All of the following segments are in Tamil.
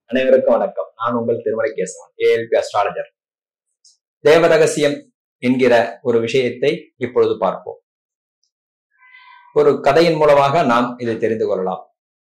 அனைவருக்கும் வணக்கம் நான் உங்கள் திருமலை கேசவன் ஏஎல்பி அஸ்ட்ராலஜர் தேவ ரகசியம் என்கிற ஒரு விஷயத்தை இப்பொழுது பார்ப்போம் ஒரு கதையின் மூலமாக நாம் இதை தெரிந்து கொள்ளலாம்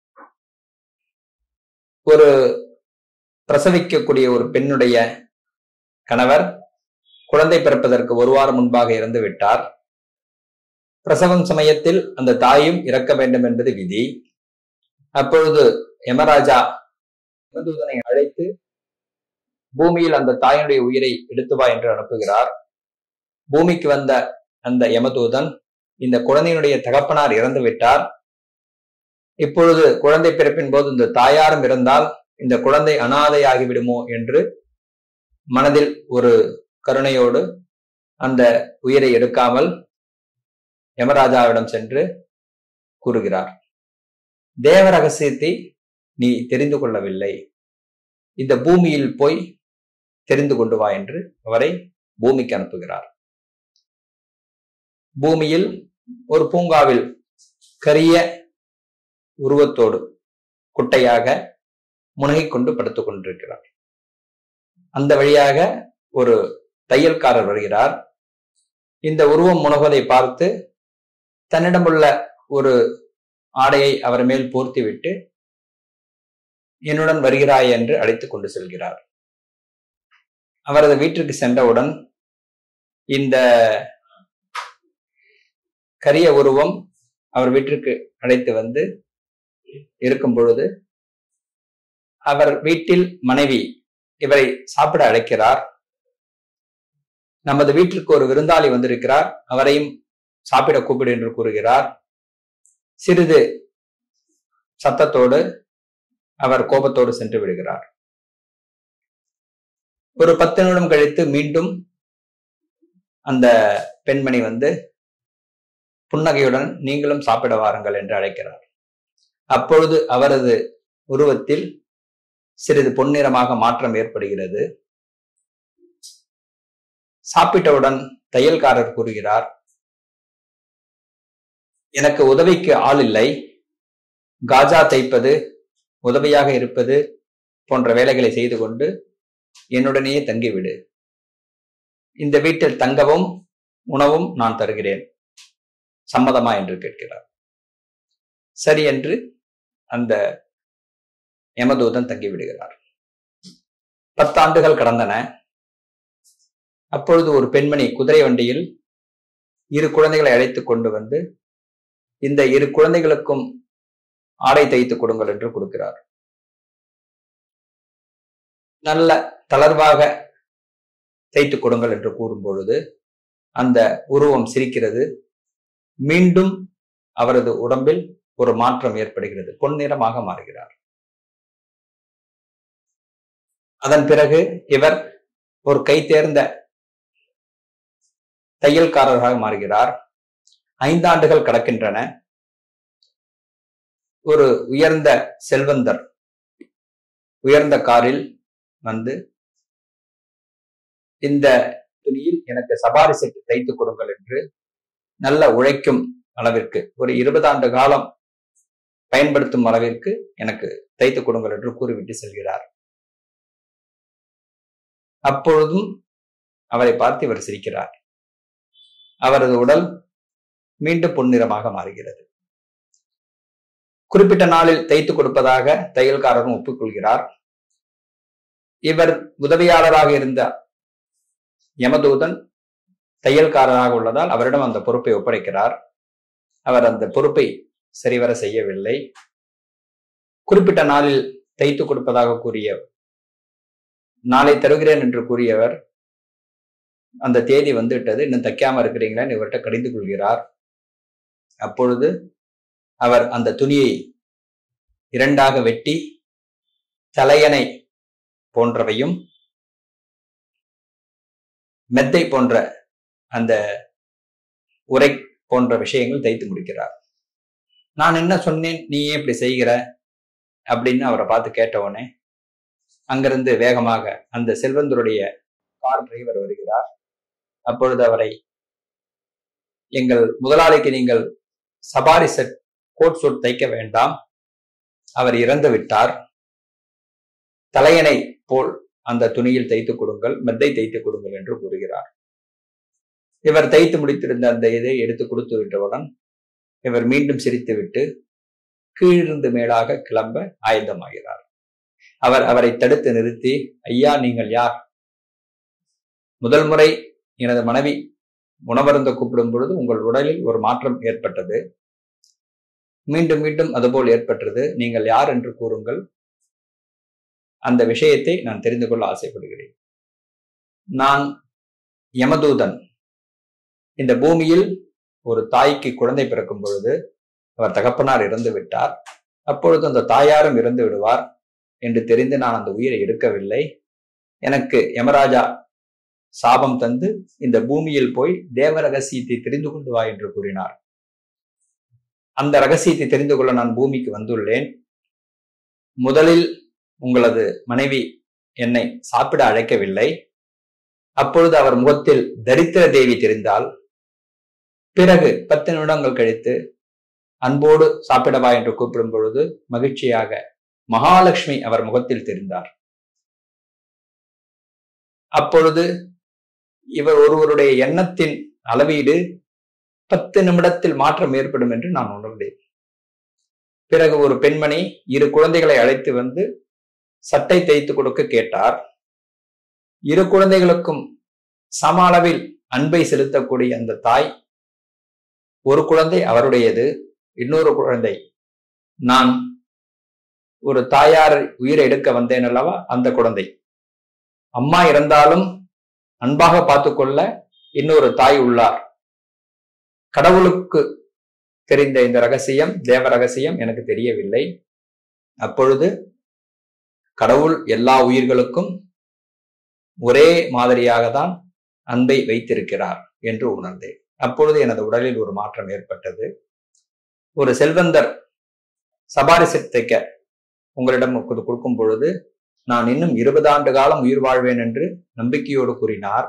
ஒரு பிரசவிக்கக்கூடிய ஒரு பெண்ணுடைய கணவர் குழந்தை பிறப்பதற்கு ஒரு வாரம் முன்பாக இறந்து விட்டார் பிரசவம் சமயத்தில் அந்த தாயும் இறக்க வேண்டும் என்பது விதி அப்பொழுது யமராஜா யமதூதனை அழைத்து பூமியில் அந்த தாயினுடைய உயிரை எடுத்து வா என்று அனுப்புகிறார் பூமிக்கு வந்த அந்த யமதூதன் இந்த குழந்தையினுடைய தகப்பனார் இறந்து விட்டார் இப்பொழுது குழந்தை பிறப்பின் போது இந்த தாயாரும் இருந்தால் இந்த குழந்தை அனாதையாகி விடுமோ என்று மனதில் ஒரு கருணையோடு அந்த உயிரை எடுக்காமல் யமராஜாவிடம் சென்று கூறுகிறார் தேவ ரகசியத்தை நீ தெரிந்து கொள்ளவில்லை இந்த பூமியில் போய் தெரிந்து கொண்டு வா என்று அவரை பூமிக்கு அனுப்புகிறார் பூமியில் ஒரு பூங்காவில் கரிய உருவத்தோடு குட்டையாக முனகிக் கொண்டு படுத்துக் கொண்டிருக்கிறார் அந்த வழியாக ஒரு தையல்காரர் வருகிறார் இந்த உருவம் முனகுவதை பார்த்து தன்னிடமுள்ள ஒரு ஆடையை அவர் மேல் போர்த்தி விட்டு என்னுடன் வருகிறாய் என்று அழைத்துக் கொண்டு செல்கிறார் அவரது வீட்டிற்கு சென்றவுடன் இந்த கரிய உருவம் அவர் வீட்டிற்கு அழைத்து வந்து இருக்கும் பொழுது அவர் வீட்டில் மனைவி இவரை சாப்பிட அழைக்கிறார் நமது வீட்டிற்கு ஒரு விருந்தாளி வந்திருக்கிறார் அவரையும் சாப்பிட கூப்பிடு என்று கூறுகிறார் சிறிது சத்தத்தோடு அவர் கோபத்தோடு சென்று விடுகிறார் ஒரு பத்து நிமிடம் கழித்து மீண்டும் அந்த பெண்மணி வந்து புன்னகையுடன் நீங்களும் சாப்பிட வாருங்கள் என்று அழைக்கிறார் அப்பொழுது அவரது உருவத்தில் சிறிது பொன்னிறமாக மாற்றம் ஏற்படுகிறது சாப்பிட்டவுடன் தையல்காரர் கூறுகிறார் எனக்கு உதவிக்கு ஆள் இல்லை காஜா தைப்பது உதவியாக இருப்பது போன்ற வேலைகளை செய்து கொண்டு என்னுடனேயே தங்கிவிடு இந்த வீட்டில் தங்கவும் உணவும் நான் தருகிறேன் சம்மதமா என்று கேட்கிறார் சரி என்று அந்த யமதூதன் தங்கிவிடுகிறார் பத்தாண்டுகள் கடந்தன அப்பொழுது ஒரு பெண்மணி குதிரை வண்டியில் இரு குழந்தைகளை அழைத்துக் கொண்டு வந்து இந்த இரு குழந்தைகளுக்கும் ஆடை தைத்து கொடுங்கள் என்று கொடுக்கிறார் நல்ல தளர்வாக தைத்து கொடுங்கள் என்று கூறும் பொழுது அந்த உருவம் சிரிக்கிறது மீண்டும் அவரது உடம்பில் ஒரு மாற்றம் ஏற்படுகிறது பொன்னிறமாக மாறுகிறார் அதன் பிறகு இவர் ஒரு கை தேர்ந்த தையல்காரராக மாறுகிறார் ஐந்தாண்டுகள் கடக்கின்றன ஒரு உயர்ந்த செல்வந்தர் உயர்ந்த காரில் வந்து இந்த துணியில் எனக்கு சபாரி செட்டு தைத்து கொடுங்கள் என்று நல்ல உழைக்கும் அளவிற்கு ஒரு இருபது ஆண்டு காலம் பயன்படுத்தும் அளவிற்கு எனக்கு தைத்து கொடுங்கள் என்று கூறிவிட்டு செல்கிறார் அப்பொழுதும் அவரை பார்த்து இவர் சிரிக்கிறார் அவரது உடல் மீண்டும் பொன்னிறமாக மாறுகிறது குறிப்பிட்ட நாளில் தைத்து கொடுப்பதாக தையல்காரரும் ஒப்புக்கொள்கிறார் இவர் உதவியாளராக இருந்த யமதூதன் தையல்காரராக உள்ளதால் அவரிடம் அந்த பொறுப்பை ஒப்படைக்கிறார் அவர் அந்த பொறுப்பை சரிவர செய்யவில்லை குறிப்பிட்ட நாளில் தைத்து கொடுப்பதாக கூறிய நாளை தருகிறேன் என்று கூறியவர் அந்த தேதி வந்துவிட்டது இன்னும் தைக்காம இருக்கிறீங்களேன்னு இவர்கிட்ட கடிந்து கொள்கிறார் அப்பொழுது அவர் அந்த துணியை இரண்டாக வெட்டி தலையணை போன்றவையும் மெத்தை போன்ற அந்த உரை போன்ற விஷயங்கள் தைத்து முடிக்கிறார் நான் என்ன சொன்னேன் நீ ஏன் இப்படி செய்கிற அப்படின்னு அவரை பார்த்து கேட்டவுடனே அங்கிருந்து வேகமாக அந்த செல்வந்தருடைய கார் டிரைவர் வருகிறார் அப்பொழுது அவரை எங்கள் முதலாளிக்கு நீங்கள் சபாரி செட் கோட் சூட் தைக்க வேண்டாம் அவர் இறந்து விட்டார் தலையணை போல் அந்த துணியில் தைத்து கொடுங்கள் மெத்தை தைத்து கொடுங்கள் என்று கூறுகிறார் இவர் தைத்து முடித்திருந்த அந்த இதை எடுத்து கொடுத்து விட்டவுடன் இவர் மீண்டும் சிரித்துவிட்டு கீழிருந்து மேலாக கிளம்ப ஆயத்தமாகிறார் அவர் அவரை தடுத்து நிறுத்தி ஐயா நீங்கள் யார் முதல் முறை எனது மனைவி உணவருந்த கூப்பிடும் பொழுது உங்கள் உடலில் ஒரு மாற்றம் ஏற்பட்டது மீண்டும் மீண்டும் அதுபோல் ஏற்பட்டது நீங்கள் யார் என்று கூறுங்கள் அந்த விஷயத்தை நான் தெரிந்து கொள்ள ஆசைப்படுகிறேன் நான் யமதூதன் இந்த பூமியில் ஒரு தாய்க்கு குழந்தை பிறக்கும் பொழுது அவர் தகப்பனார் இறந்து விட்டார் அப்பொழுது அந்த தாயாரும் இறந்து விடுவார் என்று தெரிந்து நான் அந்த உயிரை எடுக்கவில்லை எனக்கு யமராஜா சாபம் தந்து இந்த பூமியில் போய் தேவ ரகசியத்தை தெரிந்து கொண்டு வா என்று கூறினார் அந்த ரகசியத்தை தெரிந்து கொள்ள நான் பூமிக்கு வந்துள்ளேன் முதலில் உங்களது மனைவி என்னை சாப்பிட அழைக்கவில்லை அப்பொழுது அவர் முகத்தில் தரித்திர தேவி தெரிந்தால் பிறகு பத்து நிமிடங்கள் கழித்து அன்போடு சாப்பிடவா என்று கூப்பிடும் பொழுது மகிழ்ச்சியாக மகாலட்சுமி அவர் முகத்தில் தெரிந்தார் அப்பொழுது இவர் ஒருவருடைய எண்ணத்தின் அளவீடு பத்து நிமிடத்தில் மாற்றம் ஏற்படும் என்று நான் உணர்ந்தேன் பிறகு ஒரு பெண்மணி இரு குழந்தைகளை அழைத்து வந்து சட்டை தைத்து கொடுக்க கேட்டார் இரு குழந்தைகளுக்கும் சம அளவில் அன்பை செலுத்தக்கூடிய அந்த தாய் ஒரு குழந்தை அவருடையது இன்னொரு குழந்தை நான் ஒரு தாயார் உயிரை எடுக்க வந்தேன் அல்லவா அந்த குழந்தை அம்மா இறந்தாலும் அன்பாக பார்த்து கொள்ள இன்னொரு தாய் உள்ளார் கடவுளுக்கு தெரிந்த இந்த ரகசியம் தேவ ரகசியம் எனக்கு தெரியவில்லை அப்பொழுது கடவுள் எல்லா உயிர்களுக்கும் ஒரே மாதிரியாக தான் அன்பை வைத்திருக்கிறார் என்று உணர்ந்தேன் அப்பொழுது எனது உடலில் ஒரு மாற்றம் ஏற்பட்டது ஒரு செல்வந்தர் சபாரி தைக்க உங்களிடம் கொடுக்கும் பொழுது நான் இன்னும் இருபது ஆண்டு காலம் உயிர் வாழ்வேன் என்று நம்பிக்கையோடு கூறினார்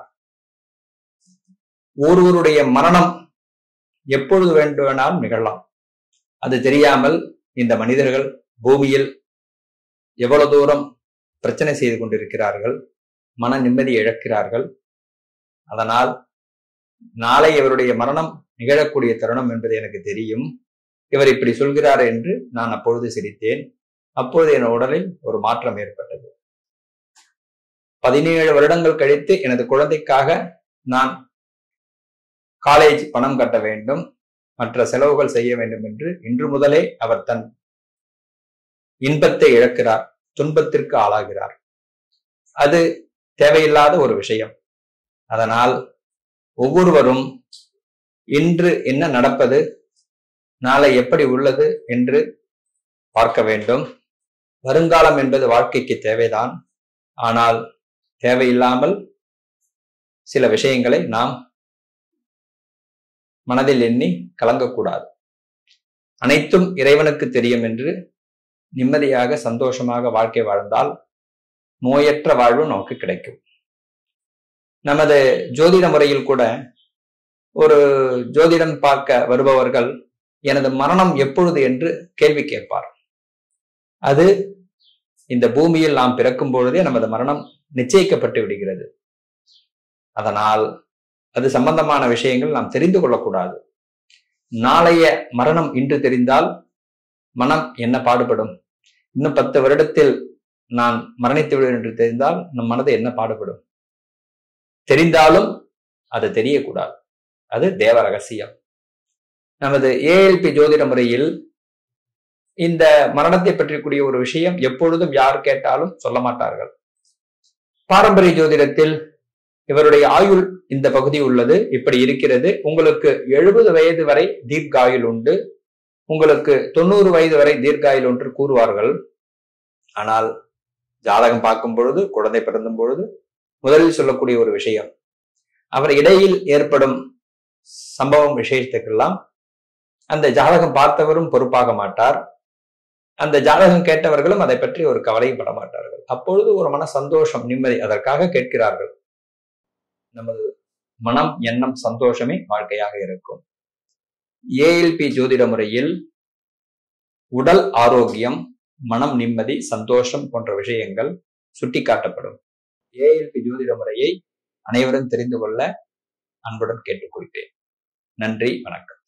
ஒருவருடைய மரணம் எப்பொழுது வேண்டுமானாலும் நிகழலாம் அது தெரியாமல் இந்த மனிதர்கள் பூமியில் எவ்வளவு தூரம் பிரச்சனை செய்து கொண்டிருக்கிறார்கள் மன நிம்மதி இழக்கிறார்கள் அதனால் நாளை இவருடைய மரணம் நிகழக்கூடிய தருணம் என்பது எனக்கு தெரியும் இவர் இப்படி சொல்கிறார் என்று நான் அப்பொழுது சிரித்தேன் அப்பொழுது என் உடலில் ஒரு மாற்றம் ஏற்பட்டது பதினேழு வருடங்கள் கழித்து எனது குழந்தைக்காக நான் காலேஜ் பணம் கட்ட வேண்டும் மற்ற செலவுகள் செய்ய வேண்டும் என்று இன்று முதலே அவர் தன் இன்பத்தை இழக்கிறார் துன்பத்திற்கு ஆளாகிறார் அது தேவையில்லாத ஒரு விஷயம் அதனால் ஒவ்வொருவரும் இன்று என்ன நடப்பது நாளை எப்படி உள்ளது என்று பார்க்க வேண்டும் வருங்காலம் என்பது வாழ்க்கைக்கு தேவைதான் ஆனால் தேவையில்லாமல் சில விஷயங்களை நாம் மனதில் எண்ணி கலங்கக்கூடாது அனைத்தும் இறைவனுக்கு தெரியும் என்று நிம்மதியாக சந்தோஷமாக வாழ்க்கை வாழ்ந்தால் நோயற்ற வாழ்வு நமக்கு கிடைக்கும் நமது ஜோதிட முறையில் கூட ஒரு ஜோதிடம் பார்க்க வருபவர்கள் எனது மரணம் எப்பொழுது என்று கேள்வி கேட்பார் அது இந்த பூமியில் நாம் பிறக்கும் பொழுதே நமது மரணம் நிச்சயிக்கப்பட்டு விடுகிறது அதனால் அது சம்பந்தமான விஷயங்கள் நாம் தெரிந்து கொள்ளக்கூடாது நாளைய மரணம் இன்று தெரிந்தால் மனம் என்ன பாடுபடும் இன்னும் பத்து வருடத்தில் நான் மரணித்து விடுவேன் என்று தெரிந்தால் நம் மனது என்ன பாடுபடும் தெரிந்தாலும் அது தெரியக்கூடாது அது தேவ ரகசியம் நமது ஏஎல்பி ஜோதிட முறையில் இந்த மரணத்தை பற்றிக்கூடிய ஒரு விஷயம் எப்பொழுதும் யார் கேட்டாலும் சொல்ல மாட்டார்கள் பாரம்பரிய ஜோதிடத்தில் இவருடைய ஆயுள் இந்த பகுதி உள்ளது இப்படி இருக்கிறது உங்களுக்கு எழுபது வயது வரை தீர்க்காயுள் உண்டு உங்களுக்கு தொண்ணூறு வயது வரை தீர்க்காயுள் ஒன்று கூறுவார்கள் ஆனால் ஜாதகம் பார்க்கும் பொழுது குழந்தை பிறந்தும் பொழுது முதலில் சொல்லக்கூடிய ஒரு விஷயம் அவர் இடையில் ஏற்படும் சம்பவம் விஷயத்துக்கெல்லாம் அந்த ஜாதகம் பார்த்தவரும் பொறுப்பாக மாட்டார் அந்த ஜாதகம் கேட்டவர்களும் அதை பற்றி ஒரு கவலையும் பட மாட்டார்கள் அப்பொழுது ஒரு மன சந்தோஷம் நிம்மதி அதற்காக கேட்கிறார்கள் நமது மனம் எண்ணம் சந்தோஷமே வாழ்க்கையாக இருக்கும் ஏஎல்பி ஜோதிட முறையில் உடல் ஆரோக்கியம் மனம் நிம்மதி சந்தோஷம் போன்ற விஷயங்கள் சுட்டிக்காட்டப்படும் ஏஎல்பி ஜோதிட முறையை அனைவரும் தெரிந்து கொள்ள அன்புடன் கேட்டுக்கொள்கிறேன் நன்றி வணக்கம்